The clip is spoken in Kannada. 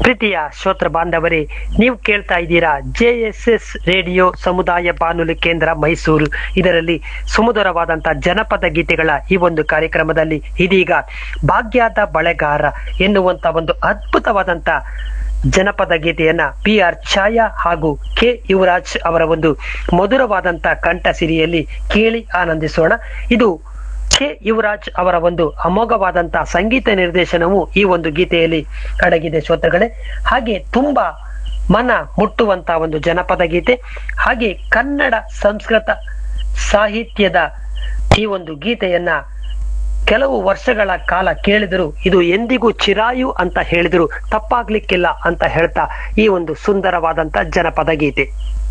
ಪ್ರೀತಿಯ ಶ್ರೋತ್ರ ಬಾಂಧವರೇ ನೀವು ಕೇಳ್ತಾ ಇದ್ದೀರಾ ಜೆ ಎಸ್ ಎಸ್ ರೇಡಿಯೋ ಸಮುದಾಯ ಬಾನುಲಿ ಕೇಂದ್ರ ಮೈಸೂರು ಇದರಲ್ಲಿ ಸುಮಧುರವಾದಂತ ಜನಪದ ಗೀತೆಗಳ ಈ ಒಂದು ಕಾರ್ಯಕ್ರಮದಲ್ಲಿ ಇದೀಗ ಭಾಗ್ಯದ ಬಳೆಗಾರ ಎನ್ನುವಂತ ಒಂದು ಅದ್ಭುತವಾದಂತ ಜನಪದ ಗೀತೆಯನ್ನ ಪಿ ಆರ್ ಛಾಯಾ ಹಾಗೂ ಕೆ ಯುವರಾಜ್ ಅವರ ಒಂದು ಮಧುರವಾದಂತ ಕಂಠ ಸಿರಿಯಲ್ಲಿ ಕೇಳಿ ಆನಂದಿಸೋಣ ಇದು ಕೆ ಯುವರಾಜ್ ಅವರ ಒಂದು ಅಮೋಘವಾದಂತಹ ಸಂಗೀತ ನಿರ್ದೇಶನವು ಈ ಒಂದು ಗೀತೆಯಲ್ಲಿ ಅಡಗಿದೆ ಶ್ರೋತೃಗಳೇ ಹಾಗೆ ತುಂಬಾ ಮನ ಮುಟ್ಟುವಂತ ಒಂದು ಜನಪದ ಗೀತೆ ಹಾಗೆ ಕನ್ನಡ ಸಂಸ್ಕೃತ ಸಾಹಿತ್ಯದ ಈ ಒಂದು ಗೀತೆಯನ್ನ ಕೆಲವು ವರ್ಷಗಳ ಕಾಲ ಕೇಳಿದರು ಇದು ಎಂದಿಗೂ ಚಿರಾಯು ಅಂತ ಹೇಳಿದ್ರು ತಪ್ಪಾಗ್ಲಿಕ್ಕಿಲ್ಲ ಅಂತ ಹೇಳ್ತಾ ಈ ಒಂದು ಸುಂದರವಾದಂತ ಜನಪದ ಗೀತೆ